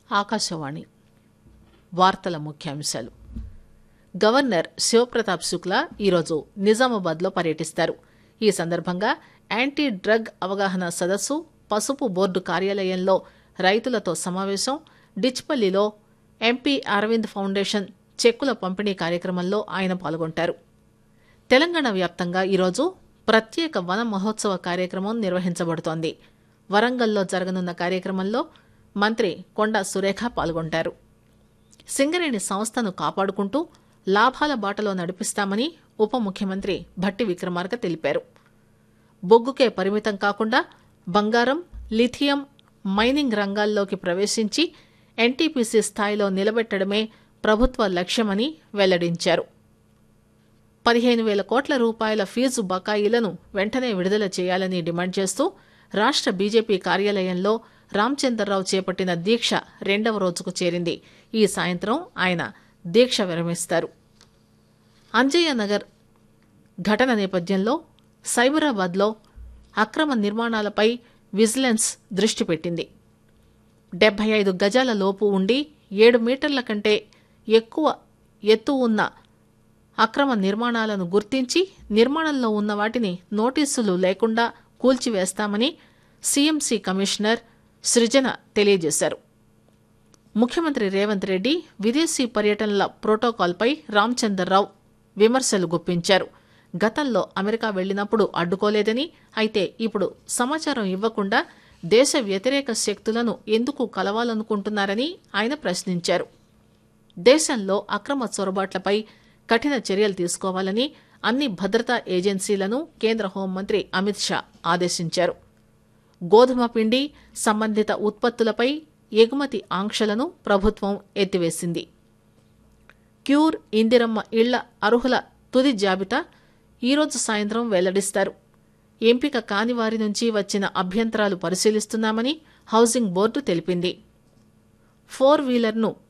ఆకాశవాణి వార్తల ముఖ్యాంశాలు గవర్నర్ శివప్రతాప్ శుక్లా ఈరోజు నిజామాబాద్లో పర్యటిస్తారు ఈ సందర్భంగా యాంటీ డ్రగ్ అవగాహన సదస్సు పసుపు బోర్డు కార్యాలయంలో రైతులతో సమావేశం డిచ్పల్లిలో ఎంపీ అరవింద్ ఫౌండేషన్ చెక్కుల పంపిణీ కార్యక్రమంలో ఆయన పాల్గొంటారు తెలంగాణ వ్యాప్తంగా ఈరోజు ప్రత్యేక వన మహోత్సవ కార్యక్రమం నిర్వహించబడుతోంది వరంగల్లో జరగనున్న కార్యక్రమంలో మంత్రి కొండా సురేఖ పాల్గొంటారు సింగరేణి సంస్థను కాపాడుకుంటూ లాభాల బాటలో నడిపిస్తామని ఉప ముఖ్యమంత్రి భట్టి విక్రమార్క తెలిపారు బొగ్గుకే పరిమితం కాకుండా బంగారం లిథియం మైనింగ్ రంగాల్లోకి ప్రవేశించి ఎన్టీపీసీ స్థాయిలో నిలబెట్టడమే ప్రభుత్వ లక్ష్యమని వెల్లడించారు పదిహేను వేల కోట్ల రూపాయల ఫీజు బకాయిలను వెంటనే విడుదల చేయాలని డిమాండ్ చేస్తూ రాష్ట్ర బీజేపీ కార్యాలయంలో రామచంద్రరావు చేపట్టిన దీక్ష రెండవ రోజుకు చేరింది ఈ సాయంత్రం ఆయన దీక్ష విరమిస్తారు అంజయ్య నగర్ ఘటన నేపథ్యంలో సైబరాబాద్లో అక్రమ నిర్మాణాలపై విజిలెన్స్ దృష్టి పెట్టింది డెబ్బై ఐదు గజాల లోపు ఉండి ఏడు మీటర్ల కంటే ఎక్కువ ఎత్తు ఉన్న అక్రమ నిర్మాణాలను గుర్తించి నిర్మాణంలో ఉన్న వాటిని నోటీసులు లేకుండా కూల్చివేస్తామని సీఎంసీ కమిషనర్ సృజన తెలియజేశారు ముఖ్యమంత్రి రేవంత్ రెడ్డి విదేశీ పర్యటనల ప్రోటోకాల్పై రామచందర్రావు విమర్శలు గుప్పించారు గతంలో అమెరికా వెళ్లినప్పుడు అడ్డుకోలేదని అయితే ఇప్పుడు సమాచారం ఇవ్వకుండా దేశ వ్యతిరేక శక్తులను ఎందుకు కలవాలనుకుంటున్నారని ఆయన ప్రశ్నించారు దేశంలో అక్రమ చొరబాట్లపై కఠిన చర్యలు తీసుకోవాలని అన్ని భద్రతా ఏజెన్సీలను కేంద్ర హోంమంత్రి అమిత్ షా ఆదేశించారు గోధుమ పిండి సంబంధిత ఉత్పత్తులపై ఎగుమతి ఆంక్షలను ప్రభుత్వం ఎత్తివేసింది క్యూర్ ఇందిరమ్మ ఇళ్ల అర్హుల తుది జాబితా ఈరోజు సాయంత్రం వెల్లడిస్తారు ఎంపిక కాని వారి నుంచి వచ్చిన అభ్యంతరాలు పరిశీలిస్తున్నామని హౌసింగ్ బోర్డు తెలిపింది ఫోర్ వీలర్ను